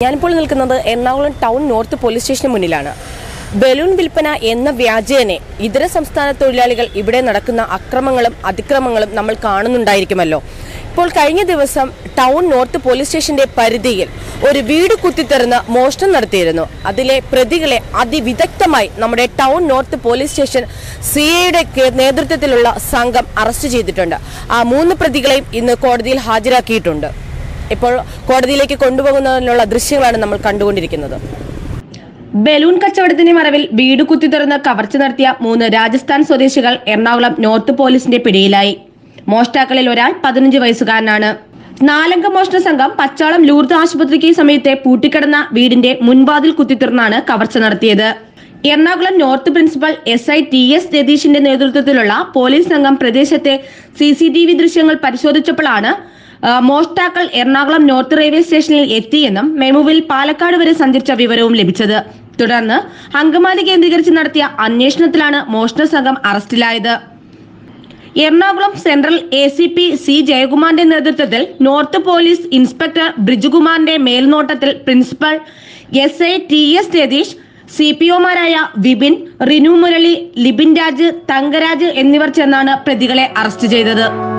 ഞാനിപ്പോൾ നിൽക്കുന്നത് Ernakulam town north police സ്റ്റേഷന് മുന്നിലാണ് ബലൂൺ വിൽപ്പന എന്ന വ്യാജേനെ ഇതര സംസ്ഥാന തൊഴിലാളികൾ ഇവിടെ നടക്കുന്ന അക്രമങ്ങളും അതിക്രമങ്ങളും നമ്മൾ കാണുന്നുണ്ടായിരിക്കുമല്ലോ ഇപ്പോൾ കഴിഞ്ഞ ദിവസം ടൗൺ നോർത്ത് പോലീസ് സ്റ്റേഷന്റെ പരിധിയിൽ ഒരു വീട് കുത്തിത്തെറിന്ന് മോഷണം നടത്തിയിരുന്നു അതിലെ പ്രതികളെ അതിവിദഗ്ധമായി നമ്മുടെ town north police station C ഐയുടെ നേതൃത്വത്തിലുള്ള സംഘം അറസ്റ്റ് ചെയ്തിട്ടുണ്ട് ആ മൂന്ന് പ്രതികളെയും ഇന്ന് കോടതിയിൽ ഹാജരാക്കിയിട്ടുണ്ട് ഇപ്പോൾ കോടതിയിലേക്ക് കൊണ്ടുപോകുന്നതിനുള്ള ദൃശ്യങ്ങളാണ് നമ്മൾ കണ്ടുകൊണ്ടിരിക്കുന്നത് ബലൂൺ കച്ചവടത്തിന്റെ മറവിൽ വീട് കുത്തിത്തുറന്ന് കവർച്ച നടത്തിയ മൂന്ന് രാജസ്ഥാൻ സ്വദേശികൾ എറണാകുളം നോർത്ത് പോലീസിന്റെ പിടിയിലായി മോഷ്ടാക്കളിൽ ഒരാൾ പതിനഞ്ച് വയസ്സുകാരനാണ് നാലംഗ മോഷണ സംഘം പച്ചാളം ലൂർദ് ആശുപത്രിക്ക് സമയത്തെ പൂട്ടിക്കിടന്ന വീടിന്റെ മുൻവാതിൽ കുത്തിത്തുറന്നാണ് കവർച്ച നടത്തിയത് Ernakulam north principal S I T S രതീഷിന്റെ നേതൃത്വത്തിലുള്ള പോലീസ് സംഘം പ്രദേശത്തെ സി സി ടി വി ദൃശ്യങ്ങൾ പരിശോധിച്ചപ്പോഴാണ് ആ, മോഷ്ടാക്കൾ എറണാകുളം നോർത്ത് റെയിൽവേ സ്റ്റേഷനിൽ എത്തിയെന്നും മെമുവിൽ പാലക്കാട് വരെ സഞ്ചരിച്ച വിവരവും ലഭിച്ചത് തുടർന്ന് അങ്കമാലി കേന്ദ്രീകരിച്ച് നടത്തിയ അന്വേഷണത്തിലാണ് മോഷണ സംഘം അറസ്റ്റിലായത് Ernakulam central A C P C ജയകുമാറിന്റെ നേതൃത്വത്തിൽ നോർത്ത് പോലീസ് ഇൻസ്പെക്ടർ ബ്രിജുകുമാറിന്റെ മേൽനോട്ടത്തിൽ principal S I T S Ratheesh C P ഒമാരായ വിപിൻ റിനു മുരളി ലിബിൻ രാജ് തങ്കരാജ് എന്നിവർ ചേർന്നാണ് പ്രതികളെ അറസ്റ്റ് ചെയ്തത്